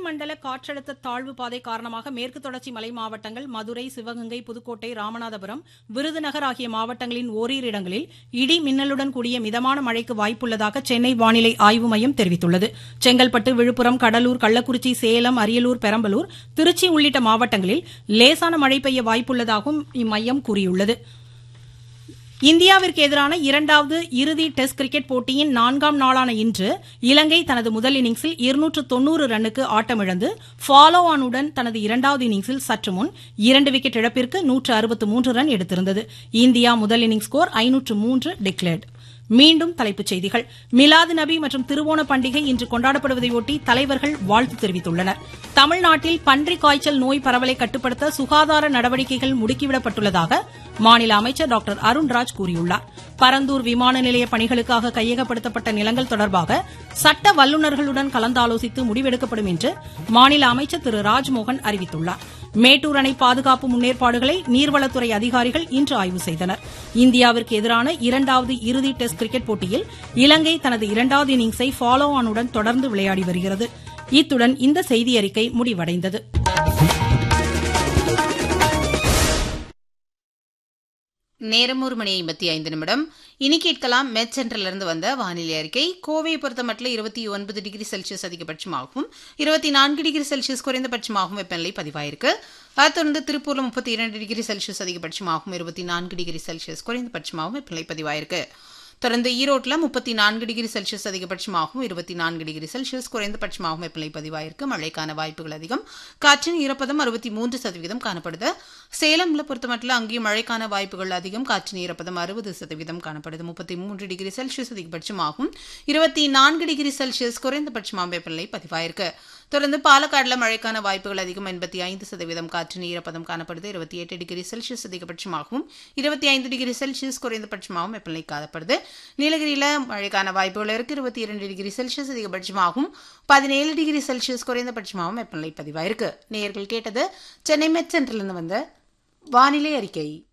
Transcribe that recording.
வளிமண்டல காற்றழுத்த தாழ்வு பாதை காரணமாக மேற்கு தொடர்ச்சி மலை மாவட்டங்கள் மதுரை சிவகங்கை புதுக்கோட்டை ராமநாதபுரம் விருதுநகர் ஆகிய மாவட்டங்களின் ஓரிரு இடங்களில் இடி மின்னலுடன் கூடிய மிதமான மழைக்கு வாய்ப்புள்ளதாக சென்னை வானிலை ஆய்வு மையம் தெரிவித்துள்ளது செங்கல்பட்டு விழுப்புரம் கடலூர் கள்ளக்குறிச்சி சேலம் அரியலூர் பெரம்பலூர் திருச்சி உள்ளிட்ட மாவட்டங்களில் லேசான மழை பெய்ய வாய்ப்புள்ளதாகவும் இம்மையம் கூறியுள்ளது இந்தியாவிற்கு எதிரான இரண்டாவது இறுதி டெஸ்ட் கிரிக்கெட் போட்டியின் நான்காம் நாளான இன்று இலங்கை தனது முதல் இன்னிங்ஸில் இருநூற்று தொன்னூறு ரன்னுக்கு ஆட்டமிழந்து ஃபாலோ ஆனுடன் தனது இரண்டாவது இன்னிங்ஸில் சற்று முன் இரண்டு விக்கெட் இழப்பிற்கு நூற்று அறுபத்து மூன்று ரன் எடுத்திருந்தது இந்தியா முதல் இன்னிங்ஸ் ஸ்கோர் ஐநூற்று மூன்று டிக்ளேர்டு மீண்டும் தலைப்புச் செய்திகள் மிலாது நபி மற்றும் திருவோண பண்டிகை இன்று கொண்டாடப்படுவதையொட்டி தலைவர்கள் வாழ்த்து தெரிவித்துள்ளனர் தமிழ்நாட்டில் பன்றிக் காய்ச்சல் நோய் பரவலை கட்டுப்படுத்த சுகாதார நடவடிக்கைகள் முடுக்கிவிடப்பட்டுள்ளதாக மாநில அமைச்சர் டாக்டர் அருண்ராஜ் கூறியுள்ளார் பரந்தூர் விமான நிலைய பணிகளுக்காக கையகப்படுத்தப்பட்ட நிலங்கள் தொடர்பாக சட்ட வல்லுநர்களுடன் கலந்தாலோசித்து முடிவெடுக்கப்படும் என்று மாநில அமைச்சர் திரு ராஜ்மோகன் அறிவித்துள்ளார் மேட்டூர் அணை பாதுகாப்பு முன்னேற்பாடுகளை நீர்வளத்துறை அதிகாரிகள் இன்று ஆய்வு செய்தனர் இந்தியாவிற்கு எதிரான இரண்டாவது இறுதி டெஸ்ட் கிரிக்கெட் போட்டியில் இலங்கை தனது இரண்டாவது இன்னிங்ஸை ஃபாலோ ஆனுடன் தொடர்ந்து விளையாடி வருகிறது இத்துடன் இந்த செய்தியறிக்கை முடிவடைந்தது நேரம் ஒரு மணி ஐம்பத்தி ஐந்து நிமிடம் இனி கேட்கலாம் மெட் சென்டரிலிருந்து வந்த வானிலை அறிக்கை கோவையை பொறுத்த மட்டும் இருபத்தி ஒன்பது டிகிரி செல்சியஸ் அதிகபட்சமாகவும் இருபத்தி நான்கு டிகிரி செல்சியஸ் குறைந்தபட்சமாகவும் வெப்பநிலை பதிவாயிருக்கு அதை தொடர்ந்து திருப்பூர்ல முப்பத்தி இரண்டு டிகிரி செல்சியஸ் அதிகபட்சமாகவும் இருபத்தி நான்கு டிகிரி செல்சியஸ் குறைந்தபட்சமாகவும் வெப்பநிலை பதிவாயிருக்கு தொடர்ந்து ஈரோட்டில் முப்பத்தி நான்கு டிகிரி செல்சியஸ் அதிகபட்சமாகவும் இருபத்தி நான்கு டிகிரி செல்சியஸ் குறைந்தபட்சமாகவும் வெப்பநிலை பதிவாயிருக்கு மழைக்கான வாய்ப்புகள் அதிகம் காற்றின் ஈரப்பதம் அறுபத்தி மூன்று சதவீதம் காணப்படுது சேலம்ல பொறுத்தமட்டில் அங்கேயும் மழைக்கான வாய்ப்புகள் அதிகம் காற்றின் ஈரப்பதம் அறுபது சதவீதம் காணப்படுது முப்பத்தி மூன்று டிகிரி செல்சியஸ் அதிகபட்சமாகவும் இருபத்தி நான்கு டிகிரி செல்சியஸ் குறைந்தபட்சமாக வெப்பநிலை பதிவாயிருக்கு தொடர்ந்து பாலக்காடுல மழைக்கான வாய்ப்புகள் அதிகம் எண்பத்தி ஐந்து சதவீதம் காற்றின் ஈரப்பதம் காணப்படுது இருபத்தி எட்டு டிகிரி செல்சியஸ் அதிகபட்சமாகவும் இருபத்தி ஐந்து டிகிரி செல்சியஸ் குறைந்தபட்சமாகவும் வெப்பநிலை காணப்படுது நீலகிரியில மழைக்கான வாய்ப்புகள் இருக்கு இருபத்தி இரண்டு டிகிரி செல்சியஸ் அதிகபட்சமாகவும் பதினேழு டிகிரி செல்சியஸ் குறைந்தபட்சமாகவும் வெப்பநிலை பதிவாயிருக்கு நேயர்கள் கேட்டது சென்னை மெட் சென்டர்லேருந்து வந்த வானிலை அறிக்கை